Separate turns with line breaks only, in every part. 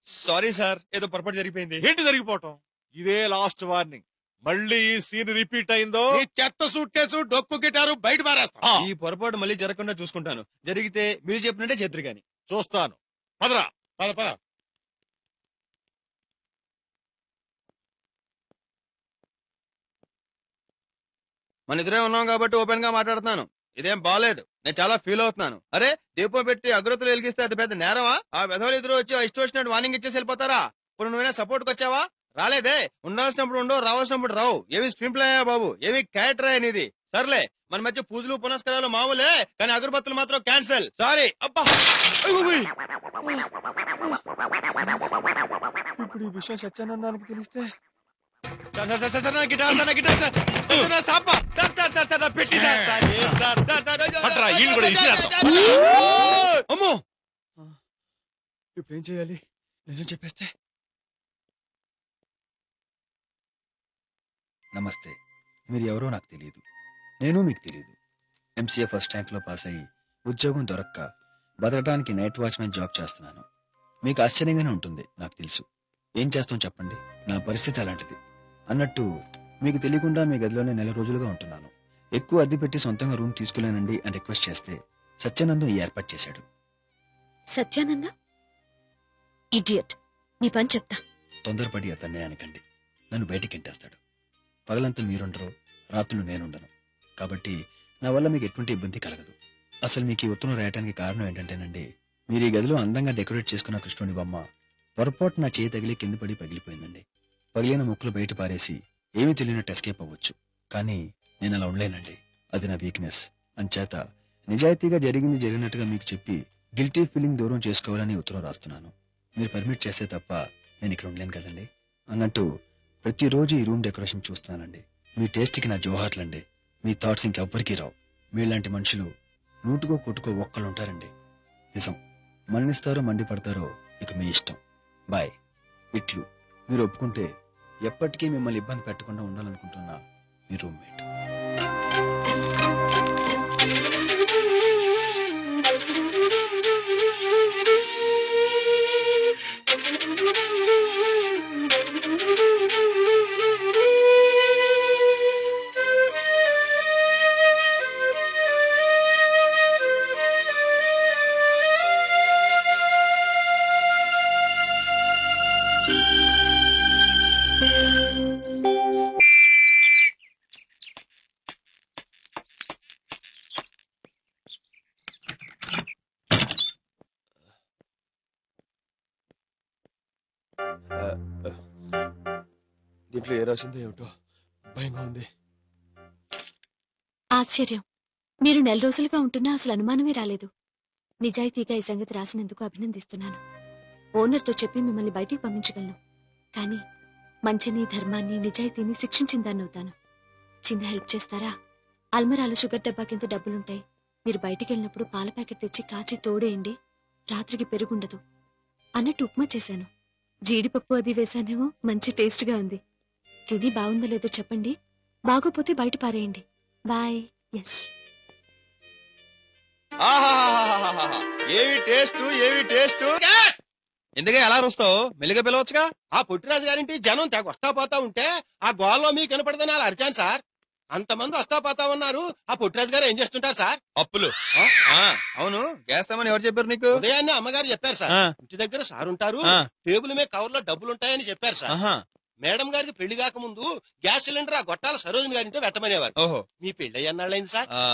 Sorry sir ఏదో పొరపాటు జరిగిపోయింది
ఏంటి జరిగిపోవటం ఇదే లాస్ట్ వార్నింగ్ మళ్ళీ ఈ సీన్ రిపీట్ అయిందో
ఈ చెత్త సూట్ కేసు డొక్కు గిటారు బయట పారేస్తా
ఆ,
ఈ పొరపాటు మళ్ళీ జరగకుండా చూసుకుంటాను జరిగితే మీరు చెప్పినట్టే చేద్దరు గాని
చూస్తాను పదరా
పద పద
మన ఇద్దరే ఉన్నాం కాబట్టి ఓపెన్ గా మాట్లాడుతున్నాను ఇదేం బాలేదు నేను చాలా ఫీల్ అవుతున్నాను అరే దీపం పెట్టి అగ్రతులు వెలిగిస్తే అది పెద్ద నేరమా ఆ విధవలు ఇద్దరు వచ్చి ఆ ఇష్టం వచ్చినట్టు వార్నింగ్ ఇచ్చేసి వెళ్ళిపోతారా ఇప్పుడు నువ్వైనా సపోర్ట్ వచ్చావా రాలేదే ఉండాల్సినప్పుడు ఉండవు రావాల్సినప్పుడు రావు ఏమి స్క్రీన్ ప్లే అయ్యా బాబు ఏమి క్యారెక్టర్ అనేది సర్లే మన మధ్య పూజలు పునస్కారాలు మామూలే కానీ అగరబత్తులు మాత్రం క్యాన్సెల్ సారీ అబ్బా అయ్యో, ఉయ్. ఇప్పుడు ఈ విషయం సత్యానందానికి తెలిస్తే sir sir sir sir sir నా గిటార్ సార్ నా గిటార్ సార్ సార్ సార్ నా సాప సార్ సార్ సార్ సార్ నా పెట్టి సార్ సార్ ఏ సార్ సార్ సార్ అయ్యో,
పట్రా,
సార్,
ఈయన కూడా
సార్,
ఇసిరేద్దాం.
సార్, సార్, అమ్మో ఇప్పుడు ఏం చేయాలి నిజం చెప్పేస్తే
నమస్తే మీరు ఎవరో నాకు తెలియదు నేను మీకు తెలియదు ఎంసీఏ ఫస్ట్ ర్యాంక్లో పాస్ అయ్యి ఉద్యోగం దొరక్క బతకడానికి నైట్ వాచ్మెన్ జాబ్ చేస్తున్నాను మీకు ఆశ్చర్యంగానే ఉంటుంది నాకు తెలుసు ఏం చేస్తాం చెప్పండి నా పరిస్థితి అలాంటిది అన్నట్టు మీకు తెలియకుండా మీ గదిలోనే నెల రోజులుగా ఉంటున్నాను ఎక్కువ అద్దె పెట్టి సొంతంగా రూమ్ తీసుకోలేనండి అని రిక్వెస్ట్ చేస్తే సత్యానందం ఈ ఏర్పాటు చేశాడు
సత్యానంద ఇడియట్ నీ పని చెప్తా
తొందరపడి అతన్నే అనకండి నన్ను బయటికి ఎంటేస్తాడు పగలంతా మీరుండరు రాత్రులు నేనుండను కాబట్టి నా వల్ల మీకు ఎటువంటి ఇబ్బంది కలగదు అసలు మీకు ఈ ఉత్తరం రాయడానికి కారణం ఏంటంటేనండి మీరు ఈ గదిలో అందంగా డెకరేట్ చేసుకున్న కృష్ణుని బొమ్మ పొరపాటు నా చేయి తగిలి కింద పడి పగిలిపోయిందండి పగిలిన ముక్కలు బయట పారేసి ఏమీ తెలియనట్టు ఎస్కేప్ అవ్వచ్చు కానీ నేను అలా ఉండలేనండి అది నా వీక్నెస్ అంచేత నిజాయితీగా జరిగింది జరిగినట్టుగా మీకు చెప్పి గిల్టీ ఫీలింగ్ దూరం చేసుకోవాలని ఉత్తరం రాస్తున్నాను మీరు పర్మిట్ చేస్తే తప్ప నేను ఇక్కడ ఉండలేను కదండి అన్నట్టు ప్రతిరోజు ఈ రూమ్ డెకరేషన్ చూస్తున్నానండి మీ టేస్ట్కి నా జోహార్లండి మీ థాట్స్ ఇంకెవ్వరికీ రావు మీలాంటి మనుషులు నూటుకో కొట్టుకో ఒక్కళ్ళు ఉంటారండి నిజం మన్నిస్తారో మండిపడతారో ఇక మీ ఇష్టం బాయ్ ఇట్లు మీరు ఒప్పుకుంటే ఎప్పటికీ మిమ్మల్ని ఇబ్బంది పెట్టకుండా ఉండాలనుకుంటున్నా మీ రూమ్మేట్
దీంట్లో ఏ రాసిందో ఏమిటో భయంగా ఉంది
ఆశ్చర్యం మీరు నెల రోజులుగా ఉంటున్నా అసలు అనుమానమే రాలేదు నిజాయితీగా ఈ సంగతి రాసినందుకు అభినందిస్తున్నాను ఓనర్తో చెప్పి మిమ్మల్ని బయటికి పంపించగలను కానీ మంచిని ధర్మాన్ని నిజాయితీని శిక్షించిన దాన్ని అవుతాను చిన్న హెల్ప్ చేస్తారా అల్మరాలో షుగర్ డబ్బా కింద డబ్బులుంటాయి మీరు బయటికి వెళ్ళినప్పుడు పాల ప్యాకెట్ తెచ్చి కాచి తోడేయండి రాత్రికి పెరుగుండదు అన్నట్టు ఉప్మా చేశాను జీడిపప్పు అది వేశానేమో మంచి టేస్ట్గా ఉంది తిని బాగుందో లేదో చెప్పండి బాగోపోతే బయట పారేయండి బాయ్ ఎస్
ఆహాహాహాహాహా. ఏవి టేస్ట్ ఏవి టేస్ట్ ఎందుకే ఎలా రుస్తావు మెల్లిగా పిలవచ్చుగా
ఆ పుట్టిరాజు గారింటి జనం తెగ వస్తా పోతా ఉంటే ఆ గోల్లో మీకు కనపడదని అలా అరిచాను సార్ అంతమంది వస్తా పోతా ఉన్నారు ఆ పుట్టిరాజు గారు ఏం చేస్తుంటారు సార్
అప్పులు ఆ, అవును చేస్తామని ఎవరు చెప్పారు నీకు
ఉదయాన్నే అమ్మగారు చెప్పారు సార్
ఆ,
ఇంటి దగ్గర సార్ ఉంటారు
ఆ,
టేబుల్ మీద కవర్ లో డబ్బులు ఉంటాయని చెప్పారు సార్
ఆహా,
మేడం గారికి పెళ్లి కాకముందు గ్యాస్ సిలిండర్ ఆ గొట్టాల సరోజిని గారింటో పెట్టమనేవారు
ఓహో
మీ పెళ్లి అయ్యన్నాళ్ళైంది సార్
ఆ,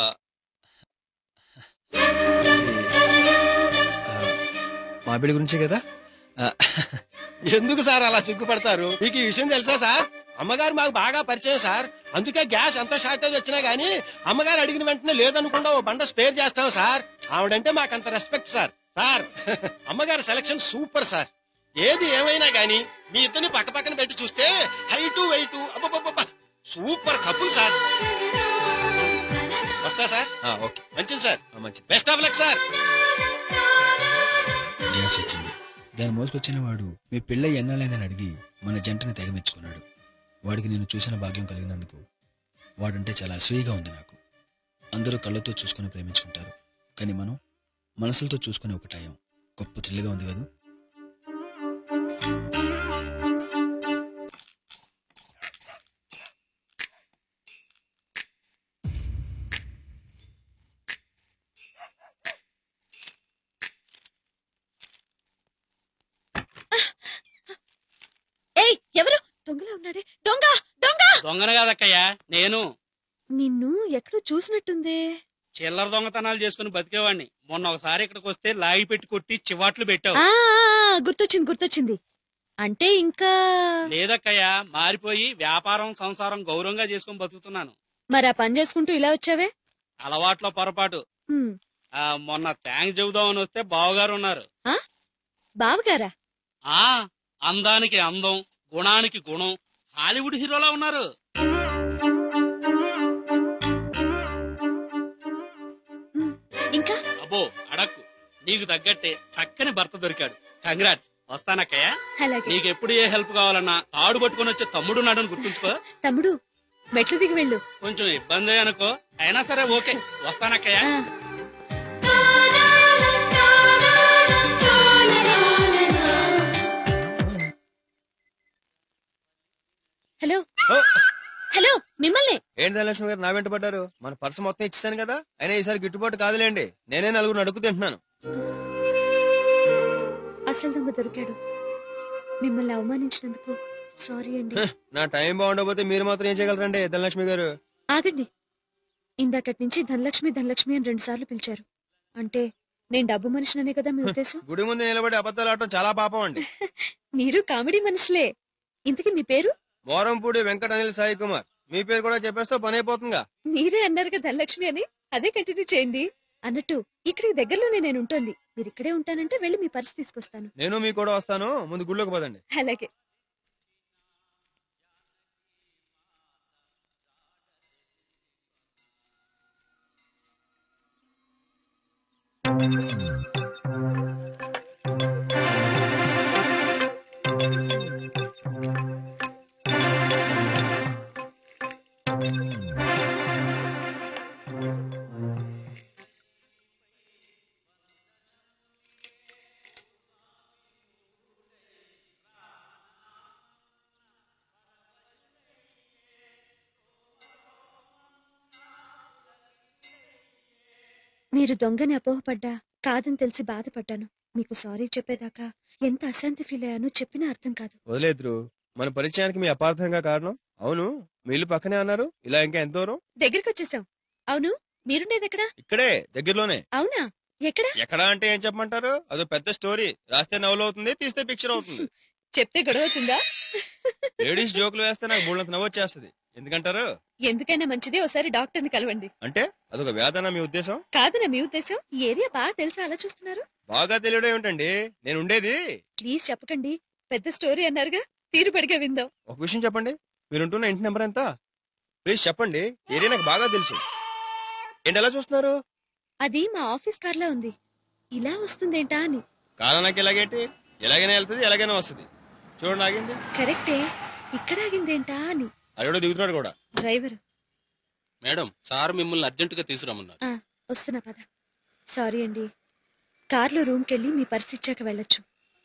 మా బిడ్డ గురించే కదా ఆ,
ఎందుకు సార్ అలా సిగ్గుపడతారు మీకు ఈ విషయం తెలుసా సార్ అమ్మగారు మాకు బాగా పరిచయం సార్ అందుకే గ్యాస్ ఎంత షార్టేజ్ వచ్చినా గానీ అమ్మగారు అడిగిన వెంటనే లేదనుకుండా ఓ బండ స్పేర్ చేస్తాం సార్ ఆవిడంటే మాకు అంత రెస్పెక్ట్ సార్ సార్ అమ్మగారి సెలక్షన్ సూపర్ సార్ ఏది ఏమైనా గానీ మీ ఇద్దరిని పక్క పక్కన పెట్టి చూస్తే హైటు వెయిట్ అబ్బబ్బబ్బబ్బా సూపర్ కపుల్ సార్ వస్తా సార్
ఆ, ఓకే
మంచిది సార్
ఆ, మంచిది
best of luck sir
gas వచ్చింది దాన్ని మోసుకొచ్చిన వాడు మీ పెళ్ళై ఎన్నాళ్ళైందని అడిగి మన జంటని తెగమెచ్చుకున్నాడు వాడికి నేను చూసిన భాగ్యం కలిగినందుకు వాడంటే చాలా అసూయగా ఉంది నాకు అందరూ కళ్ళతో చూసుకుని ప్రేమించుకుంటారు కానీ మనం మనసులతో చూసుకుని ఒకటాయం గొప్ప థ్రిల్గా ఉంది కదా
ఏయ్ ఎవరు దొంగలా ఉన్నాడే దొంగ దొంగ
దొంగను కాదక్కయ్యా నేను
నిన్ను ఎక్కడో చూసినట్టుందే
చిల్లర దొంగతనాలు చేసుకుని బతికేవాడిని మొన్న ఒకసారి ఇక్కడికి వస్తే లాగి పెట్టి కొట్టి చివాట్లు పెట్టావు
ఆ ఆ, గుర్తొచ్చింది గుర్తొచ్చింది అంటే ఇంకా
లేదక్కయ్యా మారిపోయి వ్యాపారం సంసారం గౌరవంగా చేసుకుని బతుకుతున్నాను
మరి ఆ పని చేసుకుంటూ ఇలా వచ్చావే
అలవాట్లో పొరపాటు
హ్మ్,
ఆ మొన్న థ్యాంక్స్ చెబుదామని వస్తే బావగారు ఉన్నారు
బావగారా
ఆ అందానికి అందం గుణానికి గుణం హాలీవుడ్ హీరోలా ఉన్నారు
ఇంకా
అబ్బో అడక్కు నీకు తగ్గట్టే చక్కని భర్త దొరికాడు కంగ్రాట్స్ వస్తానక్కయ్య
అలాగే
నీకు ఎప్పుడు ఏ హెల్ప్ కావాలన్నా తాడు పట్టుకొని వచ్చే తమ్ముడు నాడని గుర్తుంచుకో
తమ్ముడు మెట్లు దిగి వెళ్ళు
కొంచెం ఇబ్బంది అనుకో అయినా సరే ఓకే వస్తానక్కయ్య
ఆ. హలో
ఓ!
హలో మిమ్మల్ని
ఏంటి ధనలక్ష్మి గారు నా వెంట పడ్డారు మన పర్సు మొత్తం ఇచ్చేసాను కదా అయినా ఈసారి గిట్టుబాటు కాదులేండి నేనే నలుగురు అడుగు తింటున్నాను
అసలు దొంగ దొరికాడు మిమ్మల్ని అవమానించినందుకు సారీ అండి
హ. నా టైం బాగుండకపోతే మీరు మాత్రం ఏం చేయగలరండి ధనలక్ష్మి గారు
ఆగండి ఇందాకటి నుంచి ధనలక్ష్మి ధనలక్ష్మి అని రెండు సార్లు పిలిచారు అంటే నేను డబ్బు మనిషిననే కదా మీ ఉద్దేశం
గుడి ముందు నిలబడి అబద్ధాలు ఆడటం చాలా పాపం అండి
మీరు కామెడీ మనుషులే ఇంతకీ మీ పేరు
మోరంపూడి వెంకట అనిల్ సాయి కుమార్ మీ పేరు కూడా చెప్పేస్తే పని అయిపోతుందిగా
మీరే అన్నారు కదా ధనలక్ష్మి అని అదే కంటిన్యూ చేయండి అన్నట్టు ఇక్కడికి దగ్గరలోనే నేను ఉంటుంది మీరు ఇక్కడే ఉంటానంటే వెళ్ళి మీ పర్స్ తీసుకొస్తాను
నేను మీ కూడా వస్తాను ముందు గుళ్ళోకి పదండి
అలాగే మీరు దొంగని అపోహపడ్డా కాదని తెలిసి బాధపడ్డాను మీకు సారీ చెప్పేదాకా ఎంత అశాంతి ఫీల్ అయ్యానో చెప్పినా అర్థం కాదు
వదిలేదురు మన పరిచయానికి మీ అపార్థంగా కారణం అవును మీ ఇల్లు పక్కనే అన్నారు ఇలా ఇంకా ఎంత దూరం
దగ్గరికి వచ్చేసాం అవును మీరుండేది ఎక్కడా
ఇక్కడే దగ్గరలోనే
అవునా ఎక్కడా
ఎక్కడా అంటే ఏం చెప్పమంటారు అదో పెద్ద స్టోరీ రాస్తే నవ్వులు అవుతుంది తీస్తే పిక్చర్ అవుతుంది
చెప్తే గొడవ అవుతుందా
లేడీస్ జోకులు వేస్తే నాకు బుళ్ళంత నవ్వు వచ్చేస్తుంది ఎందుకంటారు
ఎందుకైనా మంచిది ఒకసారి డాక్టర్ని కలవండి
అంటే అదొక వేదన మీ ఉద్దేశం
కాదనా మీ ఉద్దేశం ఈ ఏరియా బాగా తెలుసా అలా చూస్తున్నారు
బాగా తెలియడం ఏమిటండి నేను ఉండేది
ప్లీజ్ చెప్పకండి పెద్ద స్టోరీ అన్నారుగా తీరుబడిగా విందాం
ఒక విషయం చెప్పండి మీరుంటున్న ఇంటి నెంబర్ ఎంత ప్లీజ్ చెప్పండి ఏరియా నాకు బాగా తెలుసు ఏంటి ఎలా చూస్తున్నారు
అది మా ఆఫీస్ కార్లో ఉంది ఇలా వస్తుందేంటా అని
కారణం నాకు ఎలాగేంటి ఎలాగైనా వెళ్తుంది ఎలాగైనా వస్తుంది చూడండి ఆగింది
కరెక్టే ఇక్కడ ఆగిందేంటా అని
అక్కడ దిగుతున్నాడు కూడా
డ్రైవర్
మేడం సార్ మిమ్మల్ని అర్జెంట్ గా తీసుకురమ్మన్నారు
వస్తున్నా పద సారీ అండి కార్లో రూమ్కి వెళ్ళి మీ పర్స్ ఇచ్చాక వెళ్ళొచ్చు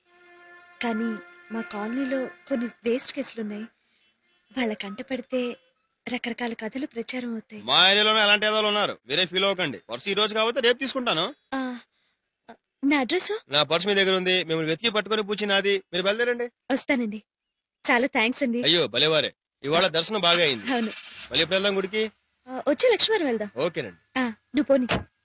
కానీ మా కాలనీలో కొన్ని వేస్ట్ కేసులున్నాయి వాళ్ళ కంట పడితే రకరకాల కథలు ప్రచారం అవుతాయి
మా ఏరియాలోనే అలాంటి ఏదో ఉన్నారు వేరే ఫీల్ అవ్వకండి పర్స్ ఈ రోజు కాబట్టి రేపు తీసుకుంటాను
ఆ, నా అడ్రస్
నా పర్స్ మీ దగ్గర ఉంది మిమ్మల్ని వెతికి పట్టుకొని పూచి నాది మీరు బయలుదేరండి
వస్తానండి చాలా థ్యాంక్స్ అండి
అయ్యో భలేవారే ఇవాళ దర్శనం బాగా అయింది
అవును
మళ్ళీ ఎప్పుడు వెళ్దాం గుడికి
ఆ, వచ్చే లక్ష్మీవారం వెళ్దాం
ఓకేనండి
ఆ, నువ్వు పోని